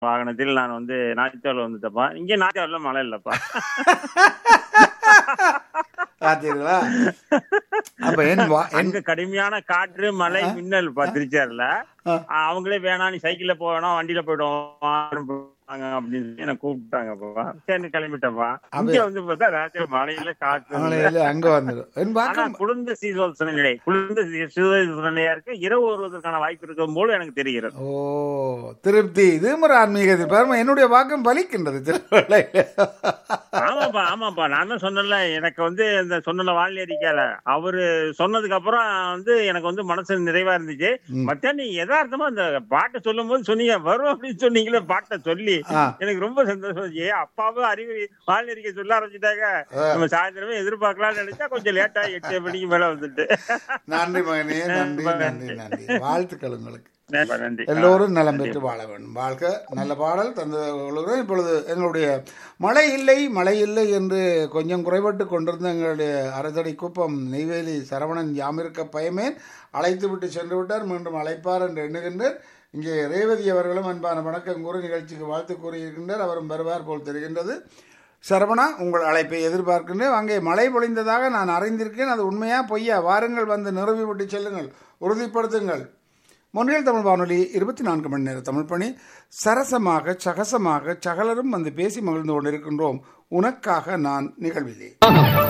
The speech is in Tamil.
வாகனத்தில் நான் வந்து நாச்சியாவில் வந்துட்டப்பா இங்க நாச்சியாவில் மழை இல்லப்பா பார்த்தீங்களா அப்ப என் வா- என் அங்க கடுமையான காற்று மழை மின்னல் திருச்சார்ல ஆ. அவங்களே வேணாம் நீ சைக்கிள்ல போவேணாம் வண்டியில போயிடுவோம் அப்படின்னு சொல்லி என்ன கூப்பிட்டாங்கப்பா சரி கிளம்பிட்டப்பா இங்க வந்து பார்த்தா ராத்திரி மழையில காற்று இல்ல. மழையில அங்க வந்துடும் என் ஆனா வாக்கம் குளிர்ந்த சீதோஷண நிலை குளிர்ந்த சீதோஷண நிலையா இருக்கு இரவு வருவதற்கான வாய்ப்பு இருக்கும் போல எனக்கு தெரிகிறது ஓ திருப்தி இது ஒரு ஆன்மீகத்தில் பாருங்க என்னுடைய வாக்கம் பலிக்கின்றது திருவள்ளையில ஆமாப்பா ஆமாப்பா நான் தான் சொன்னேன்ல எனக்கு வந்து இந்த சொன்ன வாழ்நிலை அறிக்கையில அவரு சொன்னதுக்கு அப்புறம் வந்து எனக்கு வந்து மனசு நிறைவா இருந்துச்சு ம். மச்சான் நீ யதார்த்தமா அந்த பாட்டை சொல்லும் போது சொன்னீங்க வரும் அப்படின்னு சொன்னீங்களே பாட்டை சொல்லி ஆ. எனக்கு ரொம்ப சந்தோஷம் ஏ அப்பாவும் அறிவு வாழ்நிலை அறிக்கை சொல்ல ஆரம்பிச்சுட்டாங்க நம்ம சாயந்தரமே எதிர்பார்க்கலாம்னு நினைச்சா கொஞ்சம் லேட்டா எட்டு மணிக்கு மேல வந்துட்டு நன்றி மகனே நன்றி நன்றி நன்றி வாழ்த்துக்கள் உங்களுக்கு நன்றி, நன்றி எல்லோரும் நலம் பெற்று வாழ வேண்டும் வாழ்க நல்ல பாடல் தந்து கொள்கிறோம் இப்பொழுது எங்களுடைய மழை இல்லை மழை இல்லை என்று கொஞ்சம் குறைபட்டு கொண்டிருந்த எங்களுடைய அரசடி குப்பம் நெய்வேலி சரவணன் யாமிருக்க பயமேன் அழைத்து விட்டு சென்று விட்டார் மீண்டும் அழைப்பார் என்று எண்ணுகின்றேன் இங்கே ரேவதி அவர்களும் அன்பான வணக்கம் கூறி நிகழ்ச்சிக்கு வாழ்த்து கூறியிருக்கின்றார் அவரும் வருவார் போல் தெரிகின்றது சரவணா உங்கள் அழைப்பை எதிர்பார்க்கின்றேன் அங்கே மழை பொழிந்ததாக நான் அறிந்திருக்கேன் அது உண்மையா பொய்யா வாருங்கள் வந்து நிறுவி விட்டு செல்லுங்கள் உறுதிப்படுத்துங்கள் மொன்றியல் தமிழ் வானொலி இருபத்தி நான்கு மணி நேர தமிழ் பணி சரசமாக சகசமாக சகலரும் வந்து பேசி மகிழ்ந்து கொண்டிருக்கின்றோம் உனக்காக நான் நிகழ்விலே